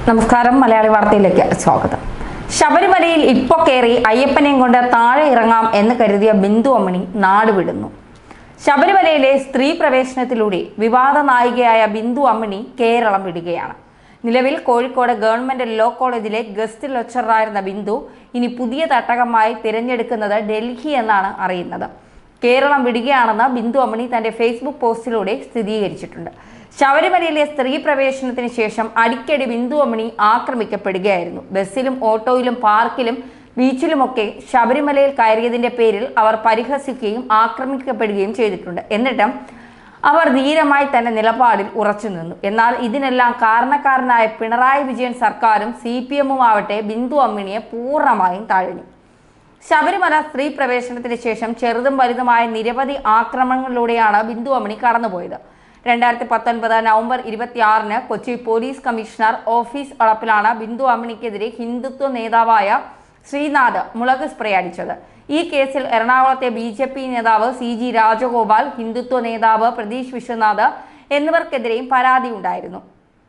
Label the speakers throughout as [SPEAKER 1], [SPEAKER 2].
[SPEAKER 1] നമസ്കാരം മലയാളി വാർത്തയിലേക്ക് സ്വാഗതം ശബരിമലയിൽ ഇപ്പൊ കയറി അയ്യപ്പനെയും കൊണ്ട് താഴെ ഇറങ്ങാം എന്ന് കരുതിയ ബിന്ദു അമ്മണി നാട് വിടുന്നു ശബരിമലയിലെ സ്ത്രീ പ്രവേശനത്തിലൂടെ വിവാദ നായികയായ ബിന്ദു അമ്മണി കേരളം വിടുകയാണ് നിലവിൽ കോഴിക്കോട് ഗവൺമെന്റ് ലോ കോളേജിലെ ഗസ്റ്റ് ലെക്ചറായിരുന്ന ബിന്ദു ഇനി പുതിയ തട്ടകമായി തിരഞ്ഞെടുക്കുന്നത് ഡൽഹി എന്നാണ് അറിയുന്നത് കേരളം വിടുകയാണെന്ന് ബിന്ദു അമ്മണി തന്റെ ഫേസ്ബുക്ക് പോസ്റ്റിലൂടെ സ്ഥിരീകരിച്ചിട്ടുണ്ട് ശബരിമലയിലെ സ്ത്രീ പ്രവേശനത്തിന് ശേഷം അടിക്കടി ബിന്ദു അമ്മണി ആക്രമിക്കപ്പെടുകയായിരുന്നു ബസ്സിലും ഓട്ടോയിലും പാർക്കിലും ബീച്ചിലുമൊക്കെ ശബരിമലയിൽ കയറിയതിന്റെ പേരിൽ അവർ പരിഹസിക്കുകയും ആക്രമിക്കപ്പെടുകയും ചെയ്തിട്ടുണ്ട് എന്നിട്ടും അവർ ധീരമായി തന്റെ നിലപാടിൽ ഉറച്ചു നിന്നു എന്നാൽ ഇതിനെല്ലാം കാരണക്കാരനായ പിണറായി വിജയൻ സർക്കാരും സി പി എമ്മും ആവട്ടെ ബിന്ദു അമ്മിണിയെ പൂർണ്ണമായും തഴഞ്ഞു ശബരിമല സ്ത്രീ പ്രവേശനത്തിന് ശേഷം ചെറുതും വലുതുമായ നിരവധി ആക്രമണങ്ങളിലൂടെയാണ് ബിന്ദു അമ്മണി കടന്നുപോയത് രണ്ടായിരത്തി പത്തൊൻപത് നവംബർ ഇരുപത്തിയാറിന് കൊച്ചി പോലീസ് കമ്മീഷണർ ഓഫീസ് വളപ്പിലാണ് ബിന്ദു അമ്മിണിക്കെതിരെ ഹിന്ദുത്വ നേതാവായ ശ്രീനാഥ് മുളക് സ്പ്രേ അടിച്ചത് ഈ കേസിൽ എറണാകുളത്തെ ബി ജെ പി നേതാവ് സി ജി രാജഗോപാൽ ഹിന്ദുത്വ നേതാവ് പ്രതീഷ് വിശ്വനാഥ് എന്നിവർക്കെതിരെയും പരാതിയുണ്ടായിരുന്നു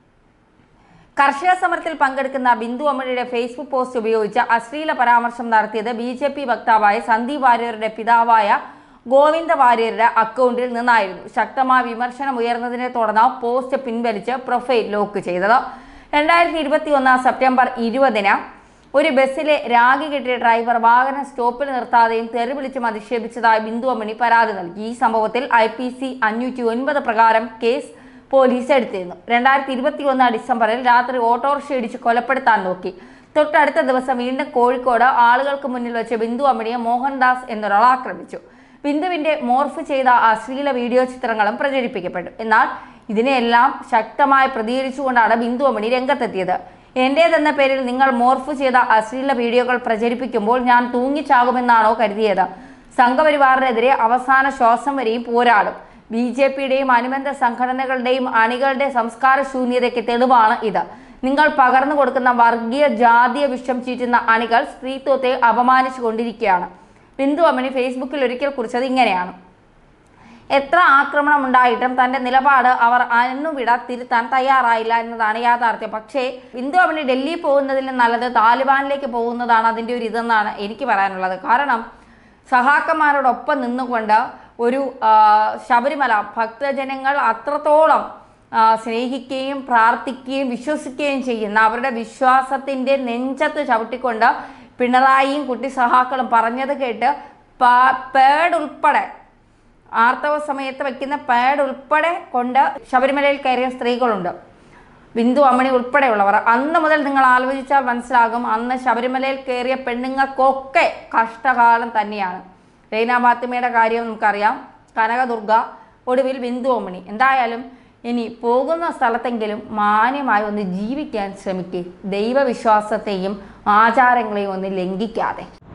[SPEAKER 1] കർഷക സമരത്തിൽ പങ്കെടുക്കുന്ന ബിന്ദു അമ്മയുടെ ഫേസ്ബുക്ക് പോസ്റ്റ് ഉപയോഗിച്ച് അശ്ലീല പരാമർശം നടത്തിയത് ബി ജെ പി വക്താവായ സന്ദീപ് വാര്യരുടെ പിതാവായ ഗോവിന്ദ വാര്യരുടെ അക്കൗണ്ടിൽ നിന്നായിരുന്നു ശക്തമായ വിമർശനം ഉയർന്നതിനെ തുടർന്ന് പോസ്റ്റ് പിൻവലിച്ച് പ്രൊഫൈൽ ലോക്ക് ചെയ്തത് രണ്ടായിരത്തി ഇരുപത്തി ഒന്ന് സെപ്റ്റംബർ ഇരുപതിന് ഒരു ബസ്സിലെ രാഗി കെട്ടിയ ഡ്രൈവർ വാഹനം സ്റ്റോപ്പിൽ നിർത്താതെയും തെറി വിളിച്ചും അധിക്ഷേപിച്ചതായി ബിന്ദു അമ്മണി പരാതി നൽകി ഈ സംഭവത്തിൽ ഐ പി സി അഞ്ഞൂറ്റി ഒൻപത് പ്രകാരം കേസ് പോലീസ് എടുത്തിരുന്നു രണ്ടായിരത്തി ഇരുപത്തി ഒന്ന് ഡിസംബറിൽ രാത്രി ഓട്ടോറിക്ഷ ഇടിച്ച് കൊലപ്പെടുത്താൻ നോക്കി തൊട്ടടുത്ത ദിവസം വീണ്ടും കോഴിക്കോട് ആളുകൾക്ക് മുന്നിൽ വെച്ച് ബിന്ദു അമ്മണിയെ മോഹൻദാസ് എന്നൊരാൾ ആക്രമിച്ചു ബിന്ദുവിന്റെ മോർഫ് ചെയ്ത അശ്ലീല വീഡിയോ ചിത്രങ്ങളും പ്രചരിപ്പിക്കപ്പെട്ടു എന്നാൽ ഇതിനെല്ലാം ശക്തമായി പ്രതികരിച്ചുകൊണ്ടാണ് ബിന്ദു അമ്മണി രംഗത്തെത്തിയത് എന്റേതെന്ന പേരിൽ നിങ്ങൾ മോർഫ് ചെയ്ത അശ്ലീല വീഡിയോകൾ പ്രചരിപ്പിക്കുമ്പോൾ ഞാൻ തൂങ്ങിച്ചാകുമെന്നാണോ കരുതിയത് സംഘപരിവാറിനെതിരെ അവസാന ശ്വാസം വരെയും പോരാടും ബി ജെ പിയുടെയും അനുബന്ധ സംഘടനകളുടെയും അണികളുടെ സംസ്കാര ശൂന്യതയ്ക്ക് തെളിവാണ് ഇത് നിങ്ങൾ പകർന്നു കൊടുക്കുന്ന വർഗീയ ജാതീയ വിഷം ചീറ്റുന്ന അണികൾ സ്ത്രീത്വത്തെ അപമാനിച്ചു കൊണ്ടിരിക്കുകയാണ് ബിന്ദു അമ്മണി ഫേസ്ബുക്കിൽ ഒരിക്കൽ കുറിച്ചത് ഇങ്ങനെയാണ് എത്ര ആക്രമണം ഉണ്ടായിട്ടും തന്റെ നിലപാട് അവർ അന്നുവിട തിരുത്താൻ തയ്യാറായില്ല എന്നതാണ് യാഥാർത്ഥ്യം പക്ഷേ ബിന്ദു അമ്മണി ഡൽഹി പോകുന്നതിൽ നല്ലത് താലിബാനിലേക്ക് പോകുന്നതാണ് അതിൻ്റെ ഒരു ഇതെന്നാണ് എനിക്ക് പറയാനുള്ളത് കാരണം സഹാക്കന്മാരോടൊപ്പം നിന്നുകൊണ്ട് ഒരു ആ, ശബരിമല ഭക്തജനങ്ങൾ അത്രത്തോളം ആ, സ്നേഹിക്കുകയും പ്രാർത്ഥിക്കുകയും വിശ്വസിക്കുകയും ചെയ്യുന്ന അവരുടെ വിശ്വാസത്തിൻ്റെ നെഞ്ചത്ത് ചവിട്ടിക്കൊണ്ട് പിണറായിയും കുട്ടി സഹാക്കളും പറഞ്ഞത് കേട്ട് പാ- പേഡ് ഉൾപ്പെടെ ആർത്തവ സമയത്ത് വയ്ക്കുന്ന പാഡ് ഉൾപ്പെടെ കൊണ്ട് ശബരിമലയിൽ കയറിയ സ്ത്രീകളുണ്ട് ബിന്ദു അമ്മണി ഉൾപ്പെടെയുള്ളവർ അന്ന് മുതൽ നിങ്ങൾ ആലോചിച്ചാൽ മനസ്സിലാകും അന്ന് ശബരിമലയിൽ കയറിയ പെണ്ണുങ്ങൾക്കൊക്കെ കഷ്ടകാലം തന്നെയാണ് റെയ്ന ഫാത്തിമയുടെ കാര്യം നമുക്കറിയാം കനകദുർഗ ഒടുവിൽ ബിന്ദു അമ്മണി എന്തായാലും ഇനി പോകുന്ന സ്ഥലത്തെങ്കിലും മാന്യമായി ഒന്ന് ജീവിക്കാൻ ശ്രമിക്കുക ദൈവവിശ്വാസത്തെയും ആചാരങ്ങളെയും ഒന്ന് ലംഘിക്കാതെ